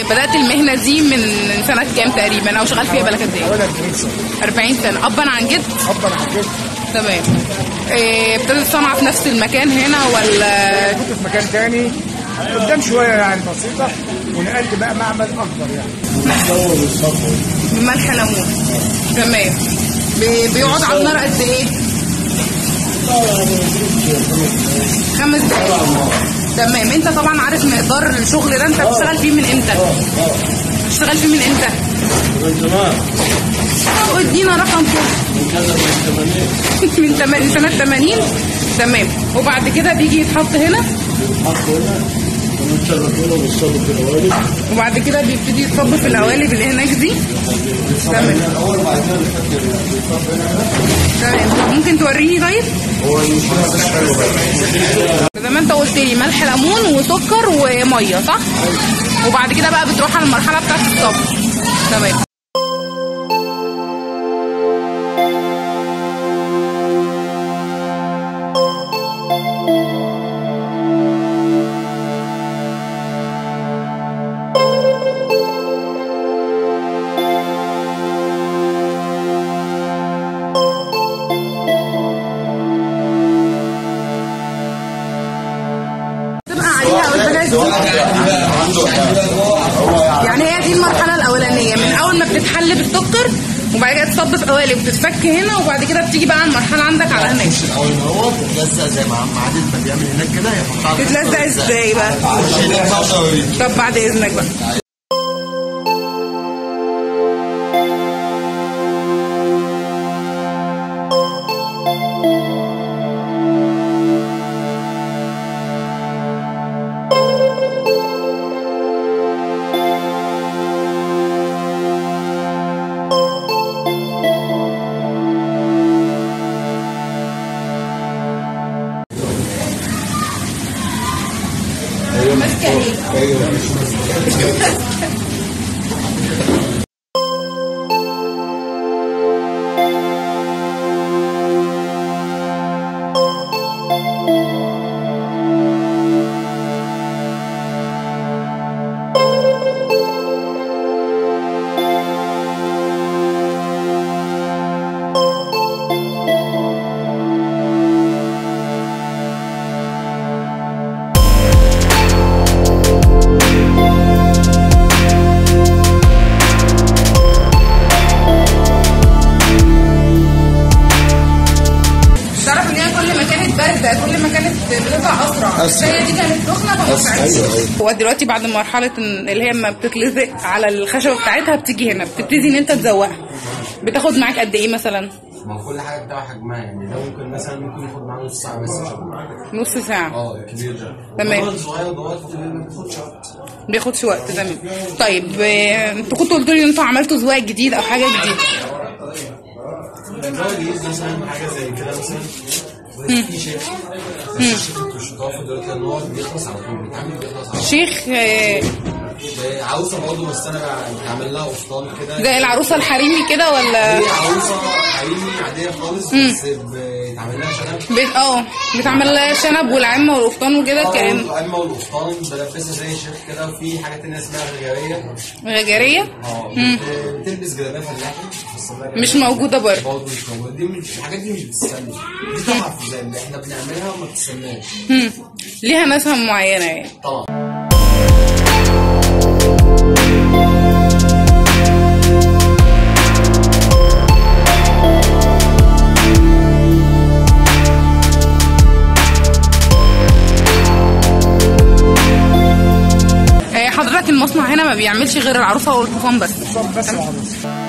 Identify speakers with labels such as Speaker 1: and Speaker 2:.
Speaker 1: بدات المهنه دي من سنه كام تقريبا او شغال فيها بقالك قد ايه
Speaker 2: حوالي 40 سنه
Speaker 1: 40 سنه ابا عن جد
Speaker 2: ابا عن جد
Speaker 1: تمام إيه، ابتدت الصنعه في نفس المكان هنا ولا
Speaker 2: كنت في مكان تاني قدام شويه يعني بسيطه ونقلت بقى معمل اكبر يعني
Speaker 1: بملح ليمون تمام بي- بيقعد على النار قد ايه خمس دقايق تمام انت طبعا عارف مقدار الشغل ده انت بتشتغل فيه من امتى بتشتغل فيه من امتى طب ادينا رقم كده من تم- سنة 80 تمام وبعد كده بيجي يتحط هنا وبعد كده بيبتدي يتصب في القوالب اللي هناك دي تمام تمام ممكن توريني طيب زي ما انت قلت لي ملح ليمون وسكر وميه صح وبعد كده بقى بتروح على المرحله بتاعت الصب تمام تبقى عليها اول حاجه دي يعني هي دي المرحله الاولانيه من اول ما بتتحل بالسكر وبعد كده تصب في قوالب وتتفك هنا وبعد كده بتيجي بقى المرحله عندك على هناك
Speaker 3: الاول ما هو تتلزق زي ما عم عادل ما بيعمل هناك كده يحطها على
Speaker 1: تتلزق ازاي بقى طب بعد اذنك بقى ماسكه ايه تعرف ان هي كل ما كانت بارده كل ما كانت بتطلع اسرع الشايه دي كانت سخنه فما بتاعتش هو دلوقتي بعد مرحله إن- اللي هي لما بتتلزق على الخشبه بتاعتها بتيجي هنا بتبتدي ان انت تزوقها بتاخد معاك قد ايه مثلا
Speaker 4: ما هو كل حاجه بتاع حجمها يعني ده ممكن مثلا ممكن ياخد معاه نص ساعه بس شغل
Speaker 1: نص ساعه
Speaker 4: اه الكبير ده
Speaker 1: تمام.
Speaker 4: الولد الصغير دوت الكبير ما بياخدش وقت
Speaker 1: بياخدش وقت تمام طيب آه، انتوا كنتوا قلتوا لي ان انتوا عملتوا زواج جديد او حاجه جديده
Speaker 4: الولد جديد مثلا حاجه زي كده مثلا في شيخ بس الشيخ انتوا مش هتقفوا دلوقتي لان هو بيخلص على طول بيتعمل بيخلص على
Speaker 1: شيخ آه،
Speaker 4: طول عروسه برضه بس انا بعمل لها قفطان كده
Speaker 1: زي العروسه الحريمي كده ولا
Speaker 4: هي عروسه حريمي عاديه خالص بس بيتعمل لها شنب
Speaker 1: بت- اه بتعمل لها شنب والعمه والقفطان وكده كان
Speaker 4: القمه والقفطان بلبسها زي الشيخ كده وفي حاجه تانية اسمها غجريه
Speaker 1: غجريه
Speaker 4: اه بت- بتلبس جلابيه فلاحي بتفصل لها
Speaker 1: مش موجوده برضه
Speaker 4: برضه مش موجود دي مش الحاجات دي مش بتستنى دي تحف زي اللي احنا بنعملها وما بتستناش
Speaker 1: مم. ليها ناسها معينه يعني
Speaker 4: طبعا
Speaker 1: آه، حضرتك المصنع هنا ما بيعملش غير العروسه والقفطان بس
Speaker 2: بس العروسه